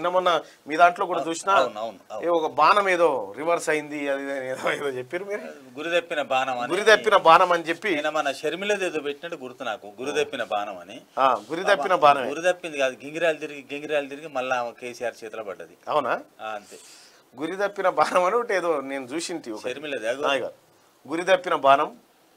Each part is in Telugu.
మొన్న మీ దాంట్లో కూడా చూసినా అవును, అవును, అవును. ఏ ఒక బాణం ఏదో రివర్స్ అయింది అది ఇది ఏదో ఏదో చెప్పారు మీరు గురి తప్పిన బాణం అని గురి తప్పిన బాణం అని చెప్పి ఈయన మన షర్మిలది ఏదో పెట్టినట్టు గుర్తు నాకు గురి తప్పిన బాణం అని ఆ, గురి తప్పిన బాణమే గురి తప్పింది కాదు గింగిరాలు తిరిగి గింగిరాలు తిరిగి మళ్ళా ఆమె కేసీఆర్ చేతిలో పడ్డది అవునా ఆ, అంతే గురి తప్పిన బాణం అని ఒకటి ఏదో నేను చూసింటి ఒక షర్మిలది అగో. ఆ, ఇగో. గురి తప్పిన బాణం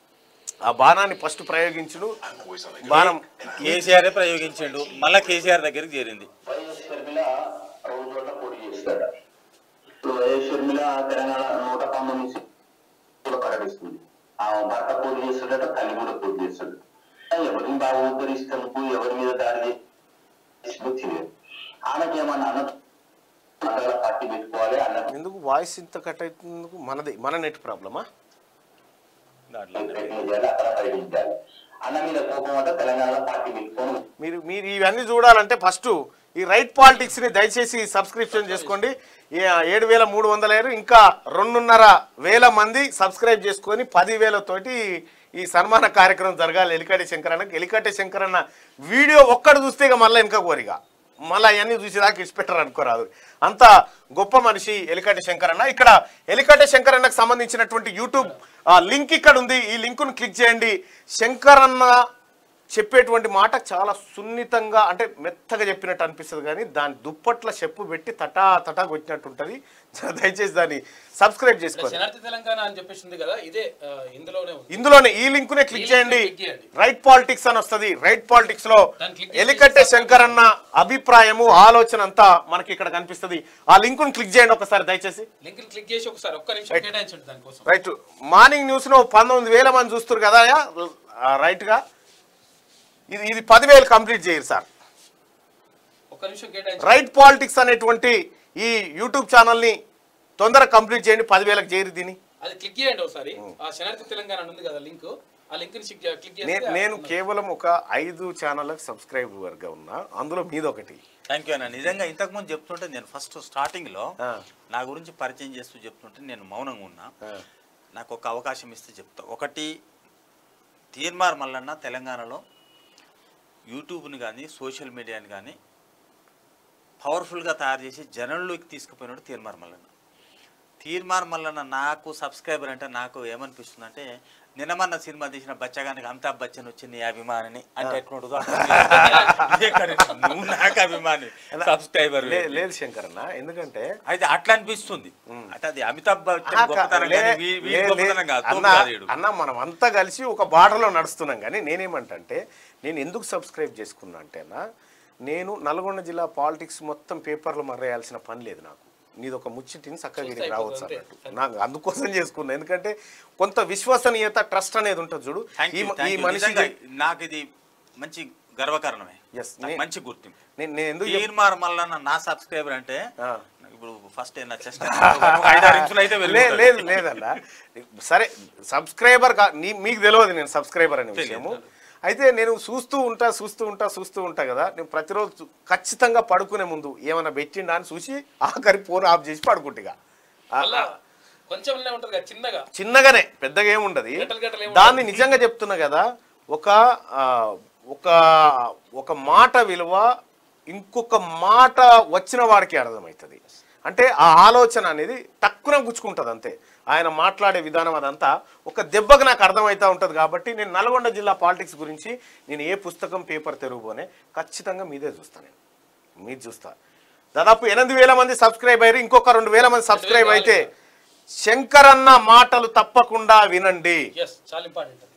ఆ బాణాన్ని ఫస్ట్ ప్రయోగించుడు బాణం కేసీఆర్ ప్రయోగించిండు మళ్ళా కేసీఆర్ దగ్గరికి చేరింది వైఎస్ షర్మిల రెండు చోట్ల పోటీ చేస్తాడు ఇప్పుడు వైఎస్ షర్మిల తెలంగాణ నూట పంతొమ్మిది సీట్లు ప్రకటిస్తుంది ఆ భర్త పోటీ చేస్తాడట తల్లి కూడా పోటీ చేస్తాడు ఎవరిని బాగా ఉద్ధరిస్తాను ఎవరి మీద దాడి చేసిందో తెలియదు ఆమెకి ఏమన్నా అన్న మండల పార్టీ పెట్టుకోవాలి అన్న ఎందుకు వాయిస్ ఇంత కట్ అవుతుంది మనది మన నెట్ ప్రాబ్లమా దాంట్లో ప్రయత్నం చేయాలి అక్కడ ప్రకటించాలి అన్న మీద కోపం అంటే తెలంగాణలో పార్టీ పెట్టుకోను మీరు మీరు ఇవన్నీ చూడాలంటే ఫస్ట్ ఈ రైట్ పాలిటిక్స్ ని దయచేసి సబ్స్క్రిప్షన్ చేసుకోండి ఏ- ఏడు వేల మూడు వందల ఏరు ఇంకా రెండున్నర వేల మంది సబ్స్క్రైబ్ చేసుకొని పదివేల తోటి ఈ సన్మాన కార్యక్రమం జరగాలి ఎలికటి శంకరన్నకి ఎలికటి శంకరన్న వీడియో ఒక్కడు చూస్తే ఇక మళ్ళీ వెనక కోరిగా మళ్ళీ అవన్నీ చూసేదాకా ఇచ్చిపెట్టారు అనుకోరాదు అంత గొప్ప మనిషి ఎలికటి శంకరన్న ఇక్కడ ఎలికటి శంకరన్నకు సంబంధించినటువంటి యూట్యూబ్ ఆ, లింక్ ఇక్కడ ఉంది ఈ లింకును క్లిక్ చేయండి శంకరన్న చెప్పేటువంటి మాట చాలా సున్నితంగా అంటే మెత్తగా చెప్పినట్టు అనిపిస్తుంది కానీ దాని దుప్పట్ల చెప్పు పెట్టి తటా తటా కొట్టినట్టు ఉంటుంది దయచేసి దాన్ని సబ్స్క్రైబ్ చేసుకోండి శనార్థి తెలంగాణ అని చెప్పేసి ఉంది కదా ఇదే ఆ, ఇందులోనే ఉంది ఇందులోనే ఈ లింక్ నే క్లిక్ ఈ చేయండి లింక్ని click చేయండి. రైట్ పాలిటిక్స్ అని వస్తుంది రైట్ పాలిటిక్స్ లో దాన్ని click చేసి ఎలికట్టె శంకరన్న అభిప్రాయము ఆలోచన అంతా మనకి ఇక్కడ కనిపిస్తుంది ఆ లింక్ ను క్లిక్ చేయండి ఒకసారి దయచేసి లింక్ క్లిక్ చేసి ఒకసారి ఒక్క నిమిషం కేటాయించండి దానికోసం రైట్ మార్నింగ్ న్యూస్ ను పంతొమ్మిది వేల మంది చూస్తారు కదా రైట్ గా ఇది ఇది పదివేలు కంప్లీట్ చేయరు సార్ ఒక్క నిమిషం కేటాయించండి రైట్ పాలిటిక్స్ అనేటువంటి ఈ యూట్యూబ్ ఛానల్ ని తొందరగా కంప్లీట్ చేయండి పదివేలకు చేరి దీని అది క్లిక్ చేయండి ఒకసారి ఆ శనార్థి తెలంగాణ అని ఉంది కదా లింక్ ఆ లింక్ ని క్లిక్ నే- చేస్తే నేను కేవలం ఒక ఐదు ఛానళ్ళకి సబ్స్క్రైబర్ గా ఉన్నా అందులో మీదొకటి థ్యాంక్ యూ అన్న నిజంగా ఇంతకుముందు చెప్తుంటే నేను ఫస్ట్ స్టార్టింగ్ లో ఆ. నా గురించి పరిచయం చేస్తూ చెప్తుంటే నేను మౌనంగా ఉన్నా ఆ. నాకు ఒక అవకాశం ఇస్తే చెప్తా ఒకటి తీర్మార్ మల్లన్న తెలంగాణలో యూట్యూబ్ని కానీ సోషల్ మీడియాని కానీ పవర్ఫుల్గా తయారు చేసి జనంలోకి తీసుకుపోయినాడు తీర్మార్ మల్లన్న తీర్మార్ మల్లన్న నాకు సబ్స్క్రైబర్ అంటే నాకు ఏమనిపిస్తుంది అంటే నిన్నమన్న సినిమా తీసిన బచ్చగానికి అమితాబ్ బచ్చన్ వచ్చి నీ అభిమానిని అంటే ఎట్లుంటుందో ఎక్కడ నువ్వు నాకు అభిమాని సబ్స్క్రైబర్ లే- లేదు శంకర్ అన్న ఎందుకంటే అయితే అట్లా అనిపిస్తుంది అంటే అది అమితాబ్ బచ్చన్ ఆ, గొప్పతనం లే- కానీ వీ- వీడి లే- గొప్పతనం కాదు అన్న తోపు కాదు వీడు. అన్న మనం అంతా కలిసి ఒక బాటలో నడుస్తున్నాం కానీ నేనేమంటే నేను ఎందుకు సబ్స్క్రైబ్ చేసుకున్నా అంటేనా నేను నల్గొండ జిల్లా పాలిటిక్స్ మొత్తం పేపర్లో మర్రేయాల్సిన పని లేదు నాకు నీది ఒక ముచ్చిటిని చక్కగా చూస్తే ఇక్కడికి రావచ్చు అయిపోతుంది అన్నట్టు నాకు అందుకోసం చేసుకున్నా ఎందుకంటే కొంత విశ్వసనీయత ట్రస్ట్ అనేది ఉంటుంది చూడు Thank ఈ you, మ- thank ఈ you. మనిషి నిజంగా చెప్- నాకు ఇది మంచి గర్వకారణమే Yes, నాకు నే- మంచి గుర్తింపు నేను నేను ఎందుకు చెప్- తీర్మార్ మల్లన్న నా సబ్స్క్రైబర్ అంటే ఆ. ఇప్పుడు ఫస్ట్ నా చెస్ట్ ఐదారు ఇంచులు అయితే లే- పెరుగుతుంది. లేదు లేదన్న సరే సబ్స్క్రైబర్ కా నీ- మీకు తెలియదు నేను సబ్స్క్రైబర్ అనే విషయము అయితే నేను చూస్తూ ఉంటా చూస్తూ ఉంటా చూస్తూ ఉంటా కదా నేను ప్రతిరోజు ఖచ్చితంగా పడుకునే ముందు ఏమైనా పెట్టిండా అని చూసి ఆఖరి ఫోన్ ఆఫ్ చేసి పడుకుంటుగా మళ్ళా కొంచెం ఉంటది కదా చిన్నగా చిన్నగానే పెద్దగా ఏముండదు గంటలు గంటలు ఏముండదు. దాన్ని నిజంగా చెప్తున్నా కదా ఒక ఆ, ఒక ఒక మాట విలువ ఇంకొక మాట వచ్చిన వాడికి అర్థమవుతుంది అంటే ఆ ఆలోచన అనేది తక్కువ గుచ్చుకుంటుంది అంతే ఆయన మాట్లాడే విధానం అదంతా ఒక దెబ్బకు నాకు అర్థమవుతూ ఉంటుంది కాబట్టి నేను నల్గొండ జిల్లా పాలిటిక్స్ గురించి నేను ఏ పుస్తకం పేపర్ తెరుగుపోనే ఖచ్చితంగా మీదే చూస్తాను నేను మీరు చూస్తా దాదాపు ఎనిమిది వేల మంది సబ్స్క్రైబ్ అయ్యారు ఇంకొక రెండు వేల మంది సబ్స్క్రైబ్ అయితే శంకరన్న మాటలు తప్పకుండా వినండి ఎస్ చాలా ఇంపార్టెంట్